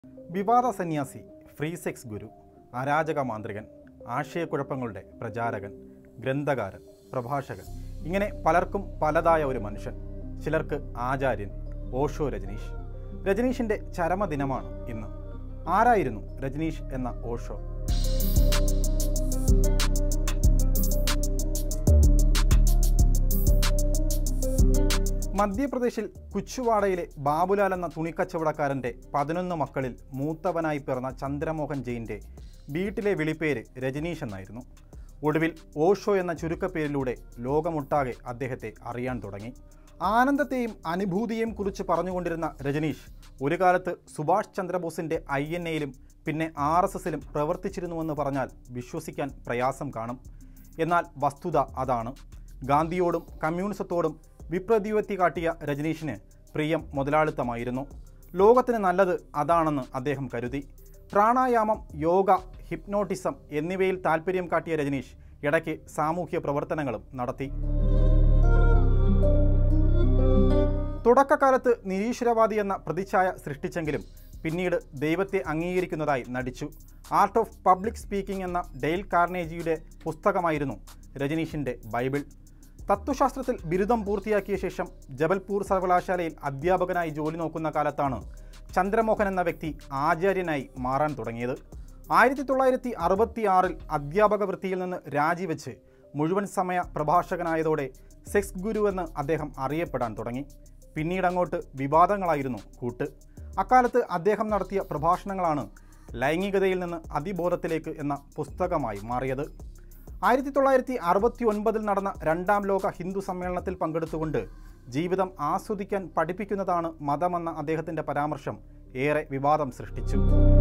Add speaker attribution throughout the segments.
Speaker 1: വിവാദ സന്യാസി free sex ഗുരു അരാജക മാന്ത്രികൻ ആശയക്കുഴപ്പങ്ങളുടെ പ്രചാരകൻ ഗ്രന്ഥകാരൻ പ്രഭാഷകൻ ഇങ്ങനെ പലർക്കും പലതായ ഒരു മനുഷ്യൻ ചിലർക്ക് ആചാര്യൻ ഓഷോ രജനീഷ് രജനീഷിൻ്റെ ചരമദിനമാണ് ഇന്ന് ആരായിരുന്നു രജനീഷ് എന്ന ഓഷോ മധ്യപ്രദേശിൽ കുച്ചുവാടയിലെ ബാബുലാൽ എന്ന തുണിക്കച്ചവടക്കാരൻ്റെ പതിനൊന്ന് മക്കളിൽ മൂത്തവനായി പിറന്ന ചന്ദ്രമോഹൻ ജെയിൻ്റെ വീട്ടിലെ വിളിപ്പേര് രജനീഷ് എന്നായിരുന്നു ഒടുവിൽ ഓഷോ എന്ന ചുരുക്കപ്പേരിലൂടെ ലോകമൊട്ടാകെ അദ്ദേഹത്തെ അറിയാൻ തുടങ്ങി ആനന്ദത്തെയും അനുഭൂതിയെയും കുറിച്ച് പറഞ്ഞുകൊണ്ടിരുന്ന രജനീഷ് ഒരു കാലത്ത് സുഭാഷ് ചന്ദ്രബോസിൻ്റെ ഐ എൻ എയിലും പിന്നെ ആർ എസ് എസിലും പ്രവർത്തിച്ചിരുന്നുവെന്ന് പറഞ്ഞാൽ വിശ്വസിക്കാൻ പ്രയാസം കാണും എന്നാൽ വസ്തുത അതാണ് ഗാന്ധിയോടും കമ്മ്യൂണിസത്തോടും വിപ്രതിപത്തി കാട്ടിയ രജനീഷിന് പ്രിയം മുതലാളിത്തമായിരുന്നു ലോകത്തിന് നല്ലത് അതാണെന്ന് അദ്ദേഹം കരുതി പ്രാണായാമം യോഗ ഹിപ്നോട്ടിസം എന്നിവയിൽ താൽപ്പര്യം കാട്ടിയ രജനീഷ് ഇടയ്ക്ക് സാമൂഹ്യ പ്രവർത്തനങ്ങളും നടത്തി തുടക്കകാലത്ത് നിരീശ്വരവാദി എന്ന പ്രതിച്ഛായ സൃഷ്ടിച്ചെങ്കിലും പിന്നീട് ദൈവത്തെ അംഗീകരിക്കുന്നതായി നടിച്ചു ആർട്ട് ഓഫ് പബ്ലിക് സ്പീക്കിംഗ് എന്ന ഡെയിൽ കാർണേജിയുടെ പുസ്തകമായിരുന്നു രജനീഷിൻ്റെ ബൈബിൾ തത്വശാസ്ത്രത്തിൽ ബിരുദം പൂർത്തിയാക്കിയ ശേഷം ജബൽപൂർ സർവകലാശാലയിൽ അധ്യാപകനായി ജോലി നോക്കുന്ന കാലത്താണ് ചന്ദ്രമോഹൻ എന്ന വ്യക്തി ആചാര്യനായി മാറാൻ തുടങ്ങിയത് ആയിരത്തി തൊള്ളായിരത്തി അറുപത്തി ആറിൽ അധ്യാപക വൃത്തിയിൽ നിന്ന് രാജിവെച്ച് മുഴുവൻ സമയ പ്രഭാഷകനായതോടെ സെക്സ് ഗുരു എന്ന് അദ്ദേഹം അറിയപ്പെടാൻ തുടങ്ങി പിന്നീട് അങ്ങോട്ട് വിവാദങ്ങളായിരുന്നു കൂട്ട് അക്കാലത്ത് അദ്ദേഹം നടത്തിയ പ്രഭാഷണങ്ങളാണ് ലൈംഗികതയിൽ നിന്ന് അതിബോധത്തിലേക്ക് എന്ന പുസ്തകമായി മാറിയത് ആയിരത്തി തൊള്ളായിരത്തി അറുപത്തി ഒൻപതിൽ നടന്ന രണ്ടാം ലോക ഹിന്ദു സമ്മേളനത്തിൽ പങ്കെടുത്തുകൊണ്ട് ജീവിതം ആസ്വദിക്കാൻ പഠിപ്പിക്കുന്നതാണ് മതമെന്ന അദ്ദേഹത്തിൻ്റെ പരാമർശം ഏറെ വിവാദം സൃഷ്ടിച്ചു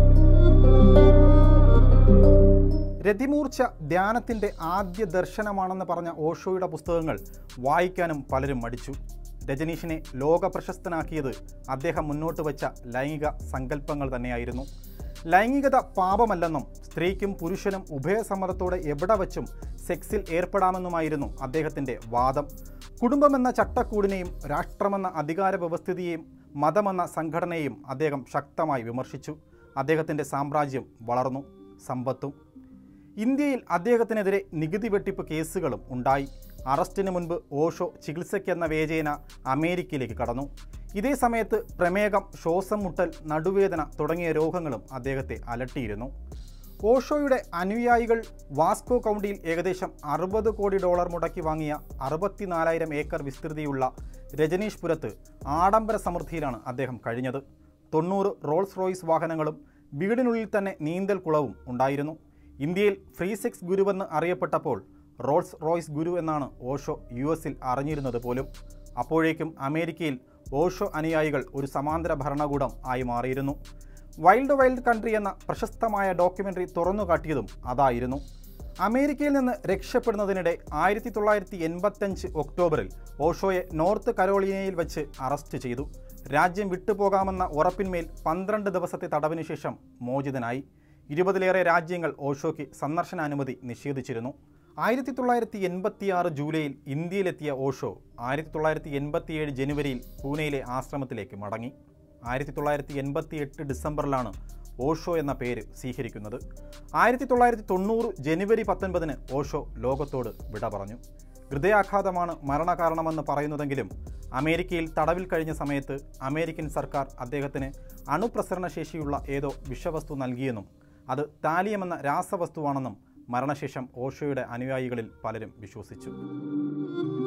Speaker 1: രതിമൂർച്ച ധ്യാനത്തിൻ്റെ ആദ്യ ദർശനമാണെന്ന് പറഞ്ഞ ഓഷോയുടെ പുസ്തകങ്ങൾ വായിക്കാനും പലരും മടിച്ചു രജനീഷിനെ ലോക പ്രശസ്തനാക്കിയത് അദ്ദേഹം മുന്നോട്ട് വച്ച ലൈംഗിക സങ്കല്പങ്ങൾ തന്നെയായിരുന്നു ലൈംഗികത പാപമല്ലെന്നും സ്ത്രീക്കും പുരുഷനും ഉഭയസമ്മതത്തോടെ എവിടെ വച്ചും സെക്സിൽ ഏർപ്പെടാമെന്നുമായിരുന്നു അദ്ദേഹത്തിൻ്റെ വാദം കുടുംബമെന്ന ചട്ടക്കൂടിനെയും രാഷ്ട്രമെന്ന അധികാര വ്യവസ്ഥിതിയെയും മതമെന്ന സംഘടനയെയും അദ്ദേഹം ശക്തമായി വിമർശിച്ചു അദ്ദേഹത്തിൻ്റെ സാമ്രാജ്യം വളർന്നു സമ്പത്തും ഇന്ത്യയിൽ അദ്ദേഹത്തിനെതിരെ നികുതി വെട്ടിപ്പ് കേസുകളും ഉണ്ടായി അറസ്റ്റിന് മുൻപ് ഓഷോ ചികിത്സയ്ക്കെന്ന വേചേന അമേരിക്കയിലേക്ക് കടന്നു ഇതേ സമയത്ത് പ്രമേഹം ശ്വാസം മുട്ടൽ നടുവേദന തുടങ്ങിയ രോഗങ്ങളും അദ്ദേഹത്തെ അലട്ടിയിരുന്നു ഓഷോയുടെ അനുയായികൾ വാസ്കോ കൗണ്ടിയിൽ ഏകദേശം അറുപത് കോടി ഡോളർ മുടക്കി വാങ്ങിയ അറുപത്തിനാലായിരം ഏക്കർ വിസ്തൃതിയുള്ള രജനീഷ് പുരത്ത് ആഡംബര സമൃദ്ധിയിലാണ് അദ്ദേഹം കഴിഞ്ഞത് തൊണ്ണൂറ് റോൾസ് റോയ്സ് വാഹനങ്ങളും വീടിനുള്ളിൽ തന്നെ നീന്തൽ കുളവും ഉണ്ടായിരുന്നു ഇന്ത്യയിൽ ഫ്രീ സെക്സ് ഗുരുവെന്ന് അറിയപ്പെട്ടപ്പോൾ റോൾസ് റോയ്സ് ഗുരു എന്നാണ് ഓഷോ യു എസിൽ അറിഞ്ഞിരുന്നത് പോലും അപ്പോഴേക്കും അമേരിക്കയിൽ ഓഷോ അനുയായികൾ ഒരു സമാന്തര ഭരണകൂടം ആയി മാറിയിരുന്നു വൈൽഡ് വൈൽഡ് കൺട്രി എന്ന പ്രശസ്തമായ ഡോക്യുമെൻ്ററി തുറന്നു കാട്ടിയതും അതായിരുന്നു അമേരിക്കയിൽ നിന്ന് രക്ഷപ്പെടുന്നതിനിടെ ആയിരത്തി തൊള്ളായിരത്തി എൺപത്തഞ്ച് ഒക്ടോബറിൽ ഓഷോയെ നോർത്ത് കരോളിനയിൽ വെച്ച് അറസ്റ്റ് ചെയ്തു രാജ്യം വിട്ടുപോകാമെന്ന ഉറപ്പിന്മേൽ പന്ത്രണ്ട് ദിവസത്തെ തടവിന് ശേഷം മോചിതനായി ഇരുപതിലേറെ രാജ്യങ്ങൾ ഓഷോയ്ക്ക് സന്ദർശനാനുമതി നിഷേധിച്ചിരുന്നു ആയിരത്തി തൊള്ളായിരത്തി എൺപത്തിയാറ് ജൂലൈയിൽ ഇന്ത്യയിലെത്തിയ ഓഷോ ആയിരത്തി തൊള്ളായിരത്തി എൺപത്തിയേഴ് ജനുവരിയിൽ പൂനെയിലെ ആശ്രമത്തിലേക്ക് മടങ്ങി ആയിരത്തി തൊള്ളായിരത്തി എൺപത്തി എട്ട് ഡിസംബറിലാണ് ഓഷോ എന്ന പേര് സ്വീകരിക്കുന്നത് ആയിരത്തി തൊള്ളായിരത്തി തൊണ്ണൂറ് ജനുവരി പത്തൊൻപതിന് ഓഷോ ലോകത്തോട് വിട പറഞ്ഞു ഹൃദയാഘാതമാണ് മരണകാരണമെന്ന് പറയുന്നതെങ്കിലും അമേരിക്കയിൽ തടവിൽ കഴിഞ്ഞ സമയത്ത് അമേരിക്കൻ സർക്കാർ അദ്ദേഹത്തിന് അണുപ്രസരണശേഷിയുള്ള ഏതോ വിഷവസ്തു നൽകിയെന്നും അത് താലിയം എന്ന രാസവസ്തുവാണെന്നും മരണശേഷം ഓഷോയുടെ അനുയായികളിൽ പലരും വിശ്വസിച്ചു